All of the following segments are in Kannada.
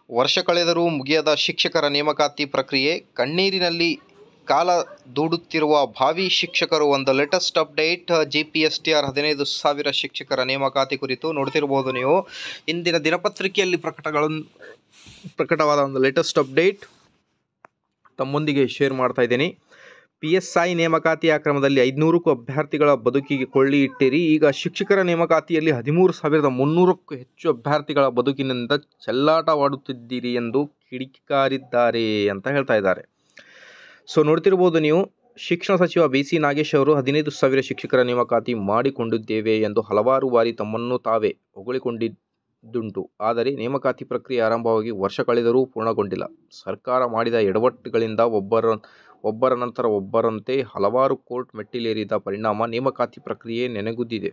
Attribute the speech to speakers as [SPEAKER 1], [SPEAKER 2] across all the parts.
[SPEAKER 1] ವರ್ಷ ಕಳೆದರೂ ಮುಗಿಯದ ಶಿಕ್ಷಕರ ನೇಮಕಾತಿ ಪ್ರಕ್ರಿಯೆ ಕಣ್ಣೀರಿನಲ್ಲಿ ಕಾಲ ದೂಡುತ್ತಿರುವ ಭಾವಿ ಶಿಕ್ಷಕರು ಒಂದು latest update G P S T R ಹದಿನೈದು ಸಾವಿರ ಶಿಕ್ಷಕರ ನೇಮಕಾತಿ ಕುರಿತು ನೋಡ್ತಿರ್ಬೋದು ನೀವು ಇಂದಿನ ದಿನಪತ್ರಿಕೆಯಲ್ಲಿ ಪ್ರಕಟಗಳನ್ನು ಪ್ರಕಟವಾದ ಒಂದು ಲೇಟೆಸ್ಟ್ ಅಪ್ಡೇಟ್ ತಮ್ಮೊಂದಿಗೆ ಶೇರ್ ಮಾಡ್ತಾ ಇದ್ದೀನಿ ಪಿ ಎಸ್ ಐ ನೇಮಕಾತಿ ಕ್ರಮದಲ್ಲಿ ಐದುನೂರಕ್ಕೂ ಅಭ್ಯರ್ಥಿಗಳ ಬದುಕಿಗೆ ಕೊಳ್ಳಿ ಇಟ್ಟಿರಿ ಈಗ ಶಿಕ್ಷಕರ ನೇಮಕಾತಿಯಲ್ಲಿ ಹದಿಮೂರು ಸಾವಿರದ ಮುನ್ನೂರಕ್ಕೂ ಹೆಚ್ಚು ಅಭ್ಯರ್ಥಿಗಳ ಬದುಕಿನಿಂದ ಚೆಲ್ಲಾಟವಾಡುತ್ತಿದ್ದೀರಿ ಎಂದು ಕಿಡಿಕಾರಿದ್ದಾರೆ ಅಂತ ಹೇಳ್ತಾ ಇದ್ದಾರೆ ಸೊ ನೋಡ್ತಿರ್ಬೋದು ನೀವು ಶಿಕ್ಷಣ ಸಚಿವ ಬಿ ಸಿ ನಾಗೇಶ್ ಅವರು ಹದಿನೈದು ಸಾವಿರ ಶಿಕ್ಷಕರ ನೇಮಕಾತಿ ಮಾಡಿಕೊಂಡಿದ್ದೇವೆ ಎಂದು ಹಲವಾರು ಬಾರಿ ತಮ್ಮನ್ನು ತಾವೇ ಹೊಗಳಿಕೊಂಡಿದ್ದುಂಟು ಆದರೆ ನೇಮಕಾತಿ ಪ್ರಕ್ರಿಯೆ ಆರಂಭವಾಗಿ ವರ್ಷ ಕಳೆದರೂ ಪೂರ್ಣಗೊಂಡಿಲ್ಲ ಸರ್ಕಾರ ಮಾಡಿದ ಎಡವಟ್ಟುಗಳಿಂದ ಒಬ್ಬರ ಒಬ್ಬರ ನಂತರ ಒಬ್ಬರಂತೆ ಹಲವಾರು ಕೋರ್ಟ್ ಮೆಟ್ಟಿಲೇರಿದ ಪರಿಣಾಮ ನೇಮಕಾತಿ ಪ್ರಕ್ರಿಯೆ ನೆನೆಗುದ್ದಿದೆ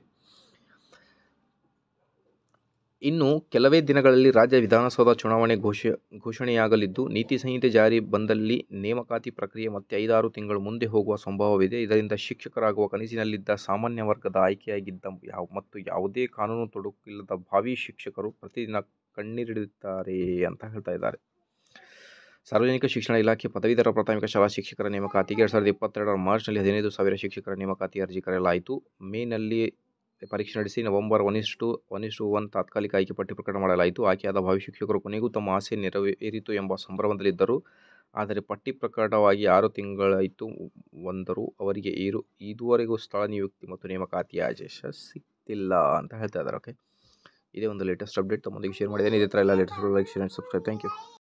[SPEAKER 1] ಇನ್ನು ಕೆಲವೇ ದಿನಗಳಲ್ಲಿ ರಾಜ್ಯ ವಿಧಾನಸೌಧ ಚುನಾವಣೆ ಘೋಷ ಘೋಷಣೆಯಾಗಲಿದ್ದು ನೀತಿ ಸಂಹಿತೆ ಜಾರಿ ಬಂದಲ್ಲಿ ನೇಮಕಾತಿ ಪ್ರಕ್ರಿಯೆ ಮತ್ತೆ ಐದಾರು ತಿಂಗಳು ಮುಂದೆ ಹೋಗುವ ಸಂಭವವಿದೆ ಇದರಿಂದ ಶಿಕ್ಷಕರಾಗುವ ಕನಸಿನಲ್ಲಿದ್ದ ಸಾಮಾನ್ಯ ವರ್ಗದ ಆಯ್ಕೆಯಾಗಿದ್ದ ಯಾವ ಮತ್ತು ಯಾವುದೇ ಕಾನೂನು ತೊಡಕಿಲ್ಲದ ಭಾವಿ ಶಿಕ್ಷಕರು ಪ್ರತಿದಿನ ಕಣ್ಣೀರಿಡುತ್ತಾರೆ ಅಂತ ಹೇಳ್ತಾ ಇದ್ದಾರೆ ಸಾರ್ವಜನಿಕ ಶಿಕ್ಷಣ ಇಲಾಖೆ ಪದವೀಧರ ಪ್ರಾಥಮಿಕ ಶಾಲಾ ಶಿಕ್ಷಕರ ನೇಮಕಾತಿಗೆ ಎರಡು ಸಾವಿರದ ಇಪ್ಪತ್ತೆರಡರ ಮಾರ್ಚ್ನಲ್ಲಿ ಹದಿನೈದು ಸಾವಿರ ಶಿಕ್ಷಕರ ನೇಮಕಾತಿ ಅರ್ಜಿ ಕರೆಯಲಾಯಿತು ಮೇನಲ್ಲಿ ಪರೀಕ್ಷೆ ನಡೆಸಿ ನವೆಂಬರ್ ಒನ್ ಇಷ್ಟು ಒನ್ ಇಷ್ಟು ಒನ್ ತಾತ್ಕಾಲಿಕ ಆಯ್ಕೆ ಪಟ್ಟಿ ಪ್ರಕಟ ಮಾಡಲಾಯಿತು ಆಯ್ಕೆಯಾದ ಭಾವಿ ಶಿಕ್ಷಕರು ಕೊನೆಗೂ ತಮ್ಮ ಆಸೆ ನೆರವೇರಿತು ಎಂಬ ಸಂಭ್ರಮದಲ್ಲಿದ್ದರು ಆದರೆ ಪಟ್ಟಿ ಪ್ರಕಟವಾಗಿ ಆರು ತಿಂಗಳಾಯಿತು ಒಂದರು ಅವರಿಗೆ ಇರು ಇದುವರೆಗೂ ಸ್ಥಳ ನಿಯುಕ್ತಿ ಮತ್ತು ನೇಮಕಾತಿಯ ಆದೇಶ ಸಿಗ್ತಿಲ್ಲ ಅಂತ ಹೇಳ್ತಾ ಇದ್ದಾರೆ ಓಕೆ ಇದೇ ಒಂದು ಲೇಟೆಸ್ಟ್ ಅಪ್ಡೇಟ್ ತಮ್ಮೊಂದಿಗೆ ಶೇರ್ ಮಾಡಿದ್ದೇನೆ ಇದೇ ಥರ ಎಲ್ಲ latest like share and subscribe thank you